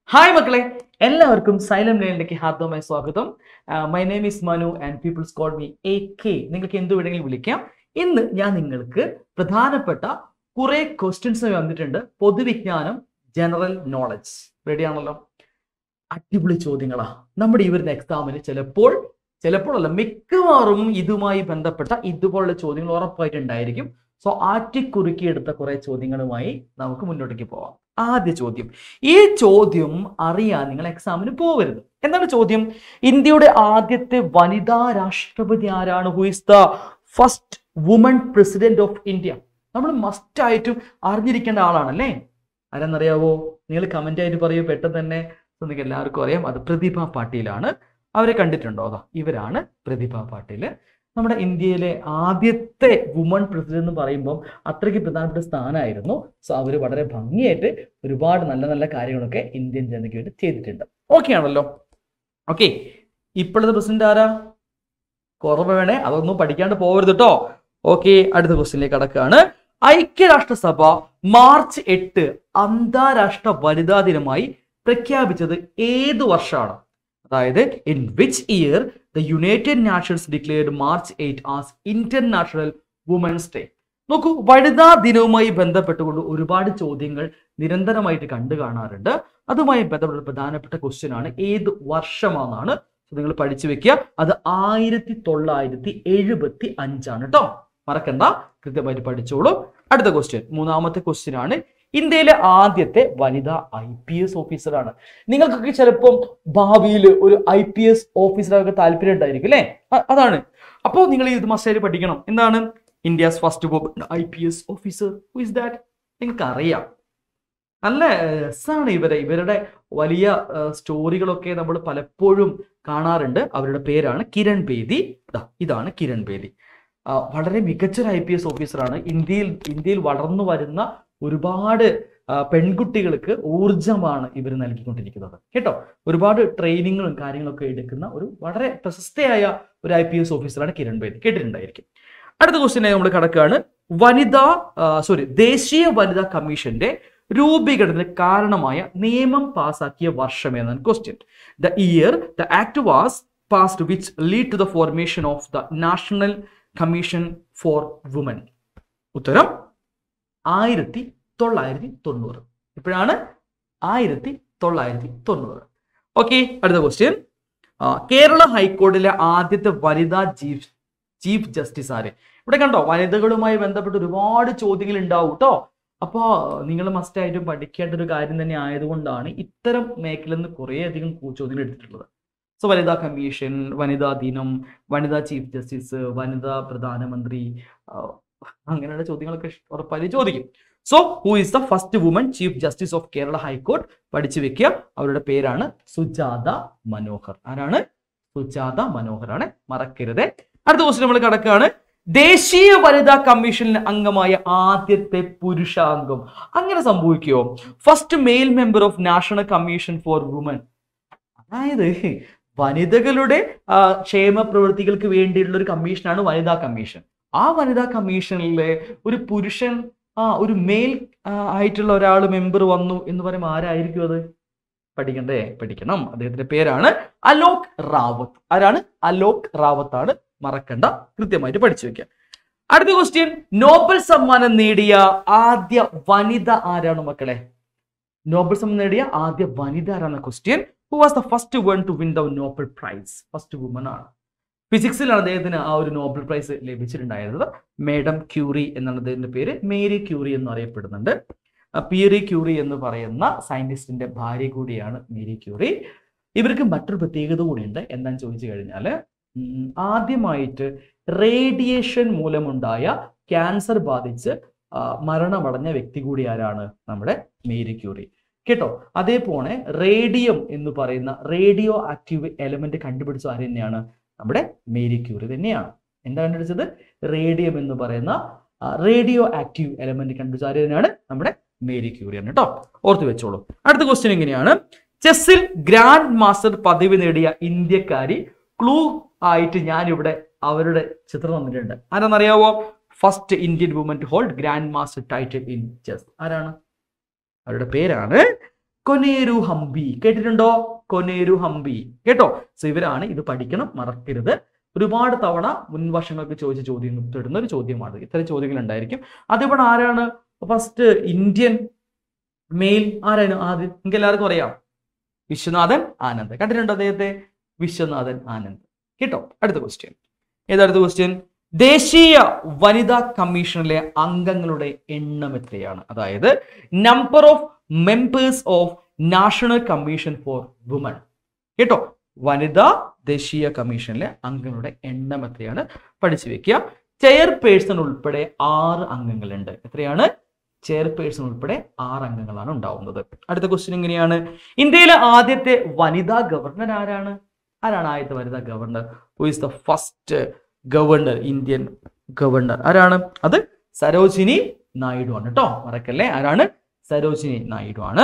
hi മക്കളെ എല്ലാവർക്കും xylem ലേണിലേക്ക് ഹാർദവമായ സ്വാഗതം my name is Manu and peoples call me A K നിങ്ങൾക്ക് എന്ത് വേണമെങ്കിലും വിളിക്കാം ഇന്ന് ഞാൻ നിങ്ങൾക്ക് പ്രധാനപ്പെട്ട കുറെ ക്വസ്റ്റ്യൻസ് വന്നിട്ടുണ്ട് പൊതുവിജ്ഞാനം ജനറൽ നോളജ് റെഡിയാണല്ലോ അടിപൊളി ചോദ്യങ്ങളാ നമ്മുടെ ഈ വരുന്ന എക്സാമിന് ചിലപ്പോൾ ചിലപ്പോഴല്ല മിക്കവാറും ഇതുമായി ബന്ധപ്പെട്ട ഇതുപോലുള്ള ചോദ്യങ്ങൾ ഉറപ്പായിട്ടുണ്ടായിരിക്കും സോ ആറ്റിക്കുറുക്കിയെടുത്ത കുറെ ചോദ്യങ്ങളുമായി നമുക്ക് മുന്നോട്ടേക്ക് പോവാം ആദ്യ ചോദ്യം ഈ ചോദ്യം അറിയാൻ നിങ്ങൾ എക്സാമിന് പോകരുത് എന്താണ് ചോദ്യം ഇന്ത്യയുടെ ആദ്യത്തെ വനിതാ രാഷ്ട്രപതി ആരാണ് who is the first woman president of India നമ്മൾ മസ്റ്റ് ആയിട്ടും അറിഞ്ഞിരിക്കേണ്ട ആളാണല്ലേ ആരെന്നറിയാവോ നിങ്ങൾ കമന്റ് ആയിട്ട് പറയൂ പെട്ടെന്ന് തന്നെ നിങ്ങൾക്ക് എല്ലാവർക്കും അറിയാം അത് പ്രതിഭ പാട്ടീലാണ് അവരെ കണ്ടിട്ടുണ്ടോ അതാ ഇവരാണ് പ്രതിഭ പാട്ടീൽ നമ്മുടെ ഇന്ത്യയിലെ ആദ്യത്തെ വുമൺ പ്രസിഡന്റ് എന്ന് പറയുമ്പോൾ അത്രയ്ക്ക് പ്രധാനപ്പെട്ട സ്ഥാനമായിരുന്നു സോ അവർ വളരെ ഭംഗിയായിട്ട് ഒരുപാട് നല്ല നല്ല കാര്യങ്ങളൊക്കെ ഇന്ത്യൻ ജനതയ്ക്ക് വേണ്ടി ചെയ്തിട്ടുണ്ട് ഓക്കെ ആണല്ലോ ഓക്കെ ഇപ്പോഴത്തെ പ്രസിഡന്റ് ആരാ കുറവ് വേണേ അതൊന്നും പഠിക്കാണ്ട് പോകരുത് കേട്ടോ ഓക്കെ അടുത്ത ക്വസ്റ്റ്യനിലേക്ക് കടക്കുകയാണ് ഐക്യരാഷ്ട്രസഭ മാർച്ച് എട്ട് അന്താരാഷ്ട്ര വനിതാ ദിനമായി പ്രഖ്യാപിച്ചത് ഏത് വർഷമാണ് അതായത് in which year the United Nations declared March eight as International Women's Day നോക്കൂ വനിതാ ദിനവുമായി ബന്ധപ്പെട്ടുകൊണ്ട് ഒരുപാട് ചോദ്യങ്ങൾ നിരന്തരമായിട്ട് കണ്ടു കാണാറുണ്ട് അതുമായി ബന്ധപ്പെട്ട പ്രധാനപ്പെട്ട ക്വസ്റ്റ്യൻ ആണ് ഏത് വർഷമാണെന്നാണ് നിങ്ങൾ പഠിച്ചു വെക്കുക അത് ആയിരത്തി തൊള്ളായിരത്തി എഴുപത്തി അഞ്ചാണ് കേട്ടോ മറക്കണ്ട കൃത്യമായിട്ട് പഠിച്ചോളൂ അടുത്ത ക്വസ്റ്റ്യൻ മൂന്നാമത്തെ ക്വസ്റ്റ്യൻ ആണ് ഇന്ത്യയിലെ ആദ്യത്തെ വനിതാ ഐ പി എസ് ഓഫീസറാണ് നിങ്ങൾക്കൊക്കെ ചിലപ്പം ഭാവിയിൽ ഒരു ഐ പി എസ് ഓഫീസറൊക്കെ താല്പര്യം ഉണ്ടായിരിക്കും അല്ലേ അ- അതാണ് അപ്പോൾ നിങ്ങൾ ഇത് മസ്റ്റായിട്ട് പഠിക്കണം എന്താണ് India's first woman I P S officer who is that നിങ്ങൾക്ക് അറിയാം നല്ല രസമാണ് ഇവരെ ഇവരുടെ വലിയ സ്റ്റോറികളൊക്കെ നമ്മൾ പലപ്പോഴും കാണാറുണ്ട് അവരുടെ പേരാണ് കിരൺ ബേദി ദാ, ഇതാണ് കിരൺ ബേദി ആ, വളരെ മികച്ചൊരു ഐ പി എസ് ഓഫീസറാണ് ഇന്ത്യയിൽ ഇന്ത്യയിൽ വളർന്നു വരുന്ന ഒരുപാട് ആ, പെൺകുട്ടികൾക്ക് ഊർജമാണ് ഇവർ നൽകിക്കൊണ്ടിരിക്കുന്നത് കേട്ടോ ഒരുപാട് ട്രെയിനിങ്ങും കാര്യങ്ങളൊക്കെ എടുക്കുന്ന ഒരു വളരെ പ്രശസ്തയായ ഒരു ഐ പി എസ് ഓഫീസറാണ് കിരൺ ബേദി കേട്ടിട്ടുണ്ടായിരിക്കും അടുത്ത ക്വസ്റ്റ്യനായി നമ്മൾ കടക്കുകയാണ് വനിതാ സോറി ദേശീയ വനിതാ കമ്മീഷന്റെ രൂപീകരണത്തിന് കാരണമായ നിയമം പാസാക്കിയ വർഷം എന്നാണ് question the year the act was passed which lead to the formation of the National Commission for Women ഉത്തരം ആയിരത്തി തൊള്ളായിരത്തി തൊണ്ണൂറ് ഇപ്പോഴാണ് ആയിരത്തി തൊള്ളായിരത്തി തൊണ്ണൂറ് ഓക്കെ അടുത്ത ക്വസ്റ്റ്യൻ കേരള ഹൈക്കോടതിയിലെ ആദ്യത്തെ വനിതാ ചീഫ് ചീഫ് ജസ്റ്റിസ് ആര് ഇവിടെ കണ്ടോ വനിതകളുമായി ബന്ധപ്പെട്ട് ഒരുപാട് ചോദ്യങ്ങൾ ഉണ്ടാവും കേട്ടോ അപ്പോൾ നിങ്ങൾ മസ്റ്റായിട്ടും പഠിക്കേണ്ട ഒരു കാര്യം തന്നെ ആയതുകൊണ്ടാണ് ഇത്തരം മേഖലയിൽ നിന്ന് കുറേ അധികം കൂ- ചോദ്യങ്ങൾ എടുത്തിട്ടുള്ളത് സോ വനിതാ കമ്മീഷൻ വനിതാ ദിനം വനിതാ ചീഫ് ജസ്റ്റിസ് വനിതാ പ്രധാനമന്ത്രി ആ, അങ്ങനെയുള്ള ചോദ്യങ്ങളൊക്കെ ഇഷ്- ഉറപ്പായും ചോദിക്കും so who is the first woman chief justice of Kerala high court പഠിച്ചു വെക്കുക അവരുടെ പേരാണ് സുജാത മനോഹർ ആരാണ് സുജാത മനോഹർ ആണ് മറക്കരുത് അടുത്ത ക്വസ്റ്റ്യൻ നമ്മൾ കടക്കുകയാണ് ദേശീയ വനിതാ കമ്മീഷനിൽ അംഗമായ ആദ്യത്തെ പുരുഷാംഗം അങ്ങനെ സംഭവിക്കുമോ first male member of National Commission for Women അതായത് വനിതകളുടെ ആ, ക്ഷേമ പ്രവൃത്തികൾക്ക് വേണ്ടിയുള്ള ഒരു കമ്മീഷനാണ് വനിതാ കമ്മീഷൻ ആ വനിതാ കമ്മീഷനിലെ ഒരു പുരുഷൻ ആ ഒരു മെയിൽ ആയിട്ടുള്ള ഒരാൾ മെമ്പർ വന്നു എന്ന് പറയുമ്പോൾ ആരായിരിക്കും അത് പഠിക്കണ്ടേ പഠിക്കണം അദ്ദേഹത്തിന്റെ പേരാണ് അലോക് റാവത്ത് ആരാണ് അലോക് റാവത്ത് ആണ് മറക്കണ്ട കൃത്യമായിട്ട് പഠിച്ചു വെക്കുക അടുത്ത ക്വസ്റ്റ്യൻ നോബൽ സമ്മാനം നേടിയ ആദ്യ വനിത ആരാണ് മക്കളെ നോബൽ സമ്മാനം നേടിയ ആദ്യ വനിത ആരാണ് question who was the first one to win the Nobel prize first woman ആണ് ഫിസിക്സിലാണ് അദ്ദേഹത്തിന് ആ ഒരു നോബൽ പ്രൈസ് ലഭിച്ചിട്ടുണ്ടായിരുന്നത് മേഡം ക്യൂറി എന്നാണ് അദ്ദേഹത്തിന്റെ പേര് മേരി ക്യൂറി എന്ന് അറിയപ്പെടുന്നുണ്ട് ആ, പിയറി ക്യൂറി എന്ന് പറയുന്ന സയന്റിസ്റ്റിന്റെ ഭാര്യ കൂടിയാണ് മേരി ക്യൂറി ഇവർക്ക് മറ്റൊരു പ്രത്യേകത കൂടിയുണ്ട് എന്താന്ന് ചോദിച്ചു കഴിഞ്ഞാൽ ആദ്യമായിട്ട് റേഡിയേഷൻ മൂലമുണ്ടായ ക്യാൻസർ ബാധിച്ച് ആ, മരണമടഞ്ഞ വ്യക്തി കൂടി ആരാണ് നമ്മുടെ മേരി ക്യൂറി കേട്ടോ അതേപോലെ റേഡിയം എന്ന് പറയുന്ന റേഡിയോ ആക്റ്റീവ് എലമെന്റ് കണ്ടുപിടിച്ച ആര് തന്നെയാണ് നമ്മുടെ മേരി ക്യൂറി തന്നെയാണ് എന്താ കണ്ടുപിടിച്ചത് റേഡിയം എന്ന് പറയുന്ന റേഡിയോ ആക്റ്റീവ് എലമെന്റ് കണ്ടുപിടിച്ച ആര് തന്നെയാണ് നമ്മുടെ മേരി ക്യൂറിയാണ് കേട്ടോ ഓർത്ത് വെച്ചോളൂ അടുത്ത ക്വസ്റ്റ്യൻ എങ്ങനെയാണ് ചെസ്സിൽ ഗ്രാൻഡ് മാസ്റ്റർ പദവി നേടിയ ഇന്ത്യക്കാരി ക്ലൂ ആയിട്ട് ഞാനിവിടെ അവരുടെ ചിത്രം തന്നിട്ടുണ്ട് ആരാന്നറിയാവോ first Indian woman to hold grandmaster title in chess ആരാണ് അവരുടെ പേരാണ് കൊനേരു ഹംപി കേട്ടിട്ടുണ്ടോ കൊനേരു ഹംപി കേട്ടോ സോ ഇവരാണ് ഇത് പഠിക്കണം മറക്കരുത് ഒരുപാട് തവണ മുൻ വർഷങ്ങൾക്ക് ചോദിച്ച ചോദ്യം തരുന്ന ഒരു ചോദ്യമാണ് ഇത്തരം ചോദ്യങ്ങൾ ഉണ്ടായിരിക്കും അതിവിടെ ആരാണ് ഫസ്റ്റ് ഇന്ത്യൻ മെയിൽ ആരാണ് ആദ്യം നിങ്ങൾക്ക് എല്ലാവർക്കും അറിയാം വിശ്വനാഥൻ ആനന്ദ് കണ്ടിട്ടുണ്ടോ അദ്ദേഹത്തെ വിശ്വനാഥൻ ആനന്ദ് കേട്ടോ അടുത്ത ക്വസ്റ്റ്യൻ ഏതടുത്ത ക്വസ്റ്റ്യൻ ദേശീയ വനിതാ കമ്മീഷനിലെ അംഗങ്ങളുടെ എണ്ണം എത്രയാണ് അതായത് number of members of National Commission for Women കേട്ടോ വനിതാ ദേശീയ കമ്മീഷനിലെ അംഗങ്ങളുടെ എണ്ണം എത്രയാണ് പഠിച്ചു വെക്കുക ചെയർപേഴ്സൺ ഉൾപ്പെടെ ആറ് അംഗങ്ങളുണ്ട് എത്രയാണ് ചെയർപേഴ്സൺ ഉൾപ്പെടെ ആറ് അംഗങ്ങളാണ് ഉണ്ടാവുന്നത് അടുത്ത ക്വസ്റ്റ്യൻ എങ്ങനെയാണ് ഇന്ത്യയിലെ ആദ്യത്തെ വനിതാ ഗവർണർ ആരാണ് ആരാണ് ആദ്യത്തെ വനിതാ governor who is the first governor Indian governor ആരാണ് അത് സരോജിനി നായിഡു ആണ് കേട്ടോ മറക്കല്ലേ ആരാണ് സരോജിനി നായിഡു ആണ്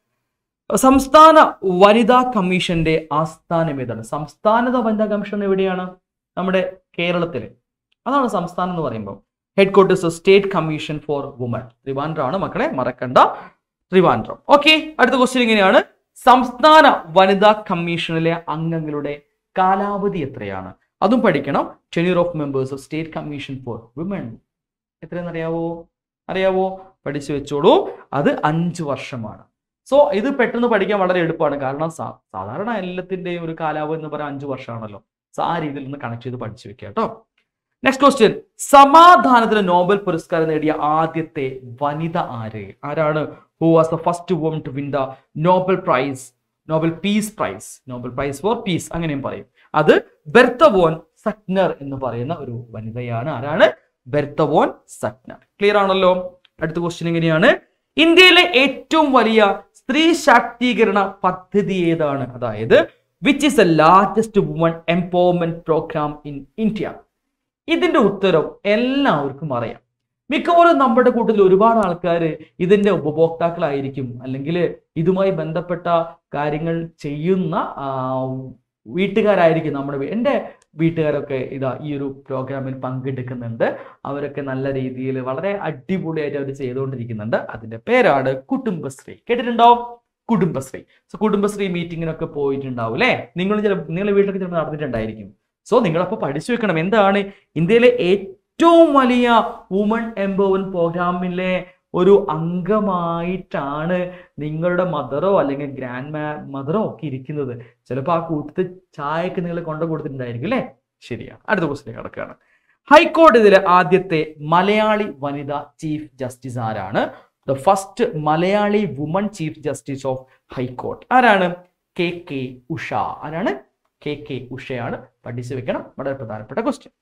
സംസ്ഥാന വനിതാ കമ്മീഷന്റെ ആസ്ഥാനം ഏതാണ് സംസ്ഥാനത വനിതാ കമ്മീഷൻ എവിടെയാണ് നമ്മുടെ കേരളത്തിൽ അതാണ് സംസ്ഥാനം എന്ന് പറയുമ്പോൾ headquarters state commission for women Trivandrum മക്കളെ മറക്കണ്ട ട്രിവാൻഡ്രം ഓക്കെ അടുത്ത ക്വസ്റ്റ്യൻ ഇങ്ങനെയാണ് സംസ്ഥാന വനിതാ കമ്മീഷനിലെ അംഗങ്ങളുടെ കാലാവധി എത്രയാണ് അതും പഠിക്കണം tenure of members of state commission for women എത്രയെന്ന് അറിയാവോ അറിയാവോ പഠിച്ചു വെച്ചോളൂ അത് അഞ്ച് വർഷമാണ് സോ ഇത് പെട്ടെന്ന് പഠിക്കാൻ വളരെ എളുപ്പമാണ് കാരണം സാ- സാധാരണ എല്ലാത്തിന്റെയും ഒരു കാലാവധി എന്ന് പറയാൻ അഞ്ച് വർഷമാണല്ലോ സോ ആ രീതിയിൽ നിന്ന് കണക്ട് ചെയ്ത് പഠിച്ചു വെക്കുക കേട്ടോ നെക്സ്റ്റ് ക്വസ്റ്റ്യൻ സമാധാനത്തിന് നോബൽ പുരസ്കാരം നേടിയ ആദ്യത്തെ വനിത ആര് ആരാണ് who was the first woman to win the Nobel prize Nobel peace prize Nobel prize for peace അങ്ങനെയും പറയും അത് ബെർത്തവോൻ സറ്റ്നർ എന്ന് പറയുന്ന ഒരു വനിതയാണ് ആരാണ് ബെർത്തവോൻ സറ്റ്നർ ക്ലിയർ ആണല്ലോ അടുത്ത ക്വസ്റ്റ്യൻ എങ്ങനെയാണ് ഇന്ത്യയിലെ ഏറ്റവും വലിയ സ്ത്രീ ശാക്തീകരണ പദ്ധതി ഏതാണ് അതായത് which is the largest woman empowerment programme in India ഇതിന്റെ ഉത്തരം എല്ലാവർക്കും അറിയാം മിക്കവാറും നമ്മുടെ കൂട്ടത്തിൽ ഒരുപാട് ആൾക്കാർ ഇതിന്റെ ഉപഭോക്താക്കളായിരിക്കും അല്ലെങ്കിൽ ഇതുമായി ബന്ധപ്പെട്ട കാര്യങ്ങൾ ചെയ്യുന്ന ആ, വീട്ടുകാരായിരിക്കും നമ്മുടെ വീ- എൻ്റെ വീട്ടുകാരൊക്കെ ഇതാ ഈ ഒരു പ്രോഗ്രാമിൽ പങ്കെടുക്കുന്നുണ്ട് അവരൊക്കെ നല്ല രീതിയിൽ വളരെ അടിപൊളിയായിട്ട് അവർ ചെയ്തുകൊണ്ടിരിക്കുന്നുണ്ട് അതിന്റെ പേരാണ് കുടുംബശ്രീ കേട്ടിട്ടുണ്ടോ കുടുംബശ്രീ സോ കുടുംബശ്രീ മീറ്റിങ്ങിനൊക്കെ പോയിട്ടുണ്ടാവും അല്ലേ നിങ്ങൾ ചില നിങ്ങളുടെ വീട്ടിലൊക്കെ ചിലപ്പോൾ നടന്നിട്ടുണ്ടായിരിക്കും സോ നിങ്ങളപ്പോൾ പഠിച്ചു വെക്കണം എന്താണ് ഇന്ത്യയിലെ ഏറ്റവും വലിയ വുമൺ എംപവർമെന്റ് പ്രോഗ്രാമിലെ ഒരു അംഗമായിട്ടാണ് നിങ്ങളുടെ മദറോ അല്ലെങ്കിൽ ഗ്രാൻഡ് മദറോ ഒക്കെ ഇരിക്കുന്നത് ചിലപ്പോൾ ആ കൂട്ടത്തിൽ ചായക്ക് നിങ്ങൾ കൊണ്ടു കൊടുത്തിട്ടുണ്ടായിരിക്കും അല്ലേ ശരിയാണ് അടുത്ത ക്വസ്റ്റിലേക്ക് കിടക്കുകയാണ് ഹൈക്കോടതിയിലെ ആദ്യത്തെ മലയാളി വനിത ചീഫ് ജസ്റ്റിസ് ആരാണ് the first Malayali woman chief justice of high court ആരാണ് കെ കെ ഉഷ ആരാണ് കെ കെ ഉഷയാണ് പഠിച്ചു വെക്കണം വളരെ പ്രധാനപ്പെട്ട ക്വസ്റ്റ്യൻ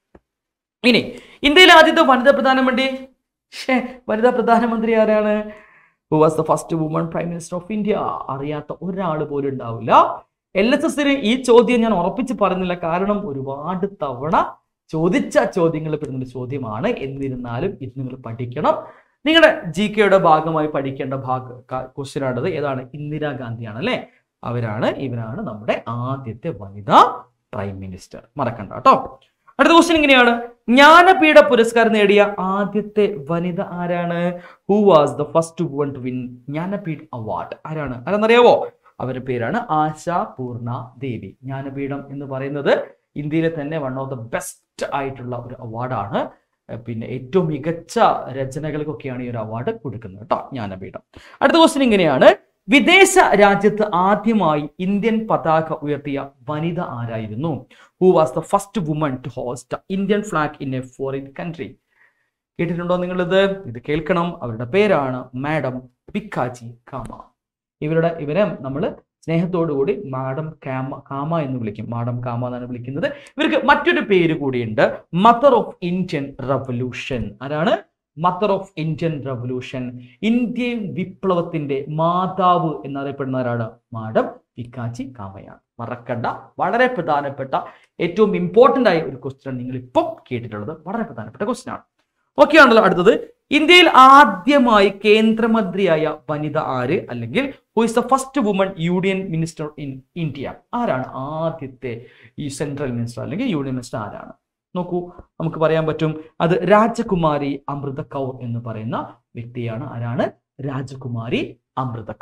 ഇനി ഇന്ത്യയിലെ ആദ്യത്തെ വനിതാ പ്രധാനമന്ത്രി ഷേ വനിതാ പ്രധാനമന്ത്രി ആരാണ് who was the first woman prime minister of India അറിയാത്ത ഒരാൾ പോലും ഉണ്ടാവില്ല എൽ എസ് എസിന് ഈ ചോദ്യം ഞാൻ ഉറപ്പിച്ച് പറയുന്നില്ല കാരണം ഒരുപാട് തവണ ചോദിച്ച ചോദ്യങ്ങൾ പെടുന്ന ഒരു ചോദ്യമാണ് എന്നിരുന്നാലും ഇത് നിങ്ങൾ പഠിക്കണം നിങ്ങളുടെ ജി കെയുടെ ഭാഗമായി പഠിക്കേണ്ട ഭാഗ ക്വസ്റ്റ്യൻ ആണത് ഏതാണ് ഇന്ദിരാഗാന്ധിയാണ് അല്ലെ അവരാണ് ഇവരാണ് നമ്മുടെ ആദ്യത്തെ വനിതാ പ്രൈം മിനിസ്റ്റർ മറക്കണ്ട കേട്ടോ അടുത്ത ക്വസ്റ്റ്യൻ ഇങ്ങനെയാണ് ജ്ഞാനപീഠ പുരസ്കാരം നേടിയ ആദ്യത്തെ വനിത ആരാണ് who was the first woman to win Jnanpith award ആരാണ് ആരാന്നറിയാവോ അവരുടെ പേരാണ് ആശാ പൂർണ ദേവി ജ്ഞാനപീഠം എന്ന് പറയുന്നത് ഇന്ത്യയിലെ തന്നെ വൺ ഓഫ് ദ ബെസ്റ്റ് ആയിട്ടുള്ള ഒരു അവാർഡാണ് പിന്നെ ഏറ്റവും മികച്ച രചനകൾക്കൊക്കെയാണ് ഈ ഒരു അവാർഡ് കൊടുക്കുന്നത് കേട്ടോ ജ്ഞാനപീഠം അടുത്ത ക്വസ്റ്റ്യൻ ഇങ്ങനെയാണ് വിദേശ രാജ്യത്ത് ആദ്യമായി ഇന്ത്യൻ പതാക ഉയർത്തിയ വനിത ആരായിരുന്നു who was the first woman to host Indian flag in a foreign country കേട്ടിട്ടുണ്ടോ നിങ്ങളിത് ഇത് കേൾക്കണം അവരുടെ പേരാണ് മാഡം പിക്കാച്ചി കാമ ഇവരുടെ ഇവരെ നമ്മൾ സ്നേഹത്തോടു കൂടി മാഡം കാമ കാമ എന്ന് വിളിക്കും മാഡം കാമ എന്നാണ് വിളിക്കുന്നത് ഇവർക്ക് മറ്റൊരു പേര് കൂടിയുണ്ട് മദർ ഓഫ് ഇന്ത്യൻ റവല്യൂഷൻ ആരാണ് mother of Indian revolution Indian വിപ്ലവത്തിന്റെ മാതാവ് എന്നറിയപ്പെടുന്നവരാണ് മാഡം പിക്കാച്ചി കാമയാണ് മറക്കണ്ട വളരെ പ്രധാനപ്പെട്ട ഏറ്റവും ഇമ്പോർട്ടന്റ് ആയ ഒരു ക്വസ്റ്റ്യൻ നിങ്ങൾ ഇപ്പം കേട്ടിട്ടുള്ളത് വളരെ പ്രധാനപ്പെട്ട ക്വസ്റ്റ്യൻ ആണ് ഓക്കെ ആണല്ലോ അടുത്തത് ഇന്ത്യയിൽ ആദ്യമായി കേന്ദ്രമന്ത്രിയായ വനിത ആര് അല്ലെങ്കിൽ who is the first woman union minister in India ആരാണ് ആദ്യത്തെ ഈ സെൻട്രൽ മിനിസ്റ്റർ അല്ലെങ്കിൽ യൂണിയൻ മിനിസ്റ്റർ ആരാണ് നോക്കൂ നമുക്ക് പറയാൻ പറ്റും അത് രാജകുമാരി അമൃത കൗർ എന്ന് പറയുന്ന വ്യക്തിയാണ് ആരാണ് രാജകുമാരി അമൃത കൗർ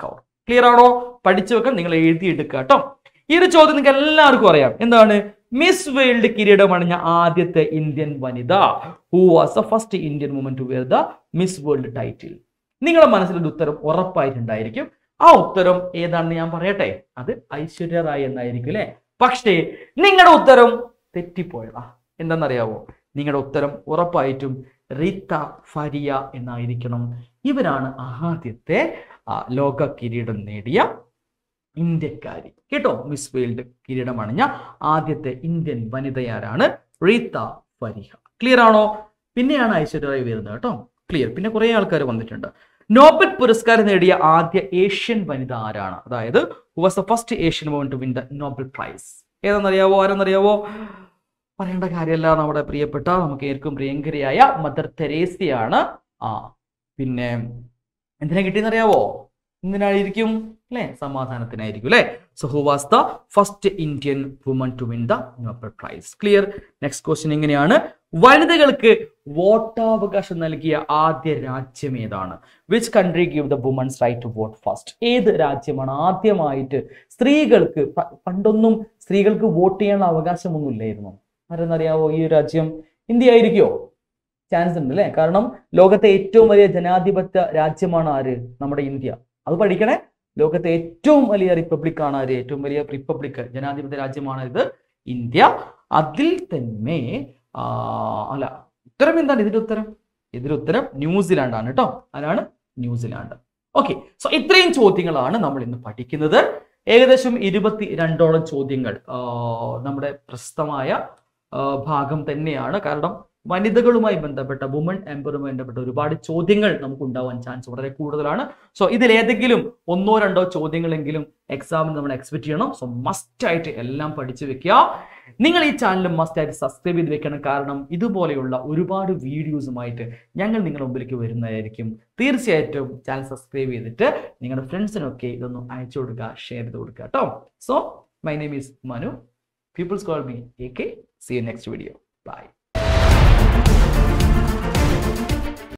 ക്ലിയർ ആണോ പഠിച്ചു വെക്കാൻ നിങ്ങൾ എഴുതിയെടുക്കുക കേട്ടോ ഈ ഒരു ചോദ്യം നിങ്ങൾക്ക് എല്ലാവർക്കും അറിയാം എന്താണ് മിസ് വേൾഡ് കിരീടം അണിഞ്ഞ ആദ്യത്തെ ഇന്ത്യൻ വനിത who was the first Indian woman to wear the Miss World title നിങ്ങളുടെ മനസ്സിലൊരു ഉത്തരം ഉറപ്പായിട്ടുണ്ടായിരിക്കും ആ ഉത്തരം ഏതാണെന്ന് ഞാൻ പറയട്ടെ അത് ഐശ്വര്യ റായ് എന്നായിരിക്കും അല്ലെ പക്ഷേ നിങ്ങളുടെ ഉത്തരം തെറ്റിപ്പോയതാ എന്താണെന്നറിയാവോ നിങ്ങളുടെ ഉത്തരം ഉറപ്പായിട്ടും റീത്ത ഫരിയ എന്നായിരിക്കണം ഇവരാണ് ആദ്യത്തെ ആ, ലോക കിരീടം നേടിയ ഇന്ത്യക്കാരി കേട്ടോ മിസ് വേൾഡ് കിരീടം അണിഞ്ഞ ആദ്യത്തെ ഇന്ത്യൻ വനിതയാരാണ് റീത്ത ഫരിഹ ക്ലിയർ ആണോ പിന്നെയാണ് ഐശ്വര്യ റായ് വരുന്നത് കേട്ടോ ക്ലിയർ പിന്നെ കുറെ ആൾക്കാർ വന്നിട്ടുണ്ട് നോബൽ പുരസ്കാരം നേടിയ ആദ്യ ഏഷ്യൻ വനിത ആരാണ് അതായത് was the first Asian woman to win the Nobel prize ഏതാണെന്നറിയാവോ ആരെന്നറിയാവോ പറയേണ്ട കാര്യമല്ല നമ്മുടെ പ്രിയപ്പെട്ട നമുക്ക് ഏവർക്കും പ്രിയങ്കരിയായ മദർ തെരേസയാണ് ആ പിന്നെ എന്തിനാ കിട്ടിയെന്നറിയാവോ എന്തിനായിരിക്കും അല്ലെ സമാധാനത്തിനായിരിക്കും അല്ലെ so who was the first Indian woman to win the Nobel prize clear next question എങ്ങനെയാണ് വനിതകൾക്ക് വോട്ടാവകാശം നൽകിയ ആദ്യ രാജ്യം ഏതാണ് which country give the women's right to vote first ഏത് രാജ്യമാണ് ആദ്യമായിട്ട് സ്ത്രീകൾക്ക് പ- പണ്ടൊന്നും സ്ത്രീകൾക്ക് വോട്ട് ചെയ്യാനുള്ള അവകാശമൊന്നും ഇല്ലായിരുന്നു ആരെന്നറിയാവോ ഈ ഒരു രാജ്യം ഇന്ത്യ ആയിരിക്കുമോ ചാൻസ് ഉണ്ട് അല്ലേ കാരണം ലോകത്തെ ഏറ്റവും വലിയ ജനാധിപത്യ രാജ്യമാണ് ആര് നമ്മുടെ ഇന്ത്യ അത് പഠിക്കണേ ലോകത്തെ ഏറ്റവും വലിയ റിപ്പബ്ലിക് ആണ് ആര് ഏറ്റവും വലിയ റിപ്പബ്ലിക് ജനാധിപത്യ രാജ്യമാണ് ഇത് ഇന്ത്യ അതിൽ തന്നെ ആ, അല്ല ഉത്തരം എന്താണ് ഇതിന്റെ ഉത്തരം ഇതിന്റെ ഉത്തരം ന്യൂസിലാൻഡ് ആണ് കേട്ടോ അതാണ് ന്യൂസിലാൻഡ് ഓക്കെ സോ ഇത്രയും ചോദ്യങ്ങളാണ് നമ്മൾ ഇന്ന് പഠിക്കുന്നത് ഏകദേശം ഇരുപത്തി രണ്ടോളം ചോദ്യങ്ങൾ ആ, നമ്മുടെ പ്രശസ്തമായ ആ, ഭാഗം തന്നെയാണ് കാരണം വനിതകളുമായി ബന്ധപ്പെട്ട വുമൺ എംപവറുമായി ബന്ധപ്പെട്ട ഒരുപാട് ചോദ്യങ്ങൾ നമുക്ക് ഉണ്ടാവാൻ ചാൻസ് വളരെ കൂടുതലാണ് സോ ഇതിൽ ഏതെങ്കിലും ഒന്നോ രണ്ടോ ചോദ്യങ്ങളെങ്കിലും എക്സാമിന് നമ്മൾ എക്സ്പെക്ട് ചെയ്യണം സോ മസ്റ്റ് ആയിട്ട് എല്ലാം പഠിച്ചു വെക്കുക നിങ്ങൾ ഈ ചാനൽ മസ്റ്റ് ആയിട്ട് സബ്സ്ക്രൈബ് ചെയ്ത് വെക്കണം കാരണം ഇതുപോലെയുള്ള ഒരുപാട് വീഡിയോസുമായിട്ട് ഞങ്ങൾ നിങ്ങളുടെ മുമ്പിലേക്ക് വരുന്നതായിരിക്കും തീർച്ചയായിട്ടും ചാനൽ സബ്സ്ക്രൈബ് ചെയ്തിട്ട് നിങ്ങളുടെ ഫ്രണ്ട്സിനൊക്കെ ഇതൊന്ന് അയച്ചു കൊടുക്കുക ഷെയർ ചെയ്ത് കൊടുക്കുക കേട്ടോ so my name is Manu peoples call me A K C U next video by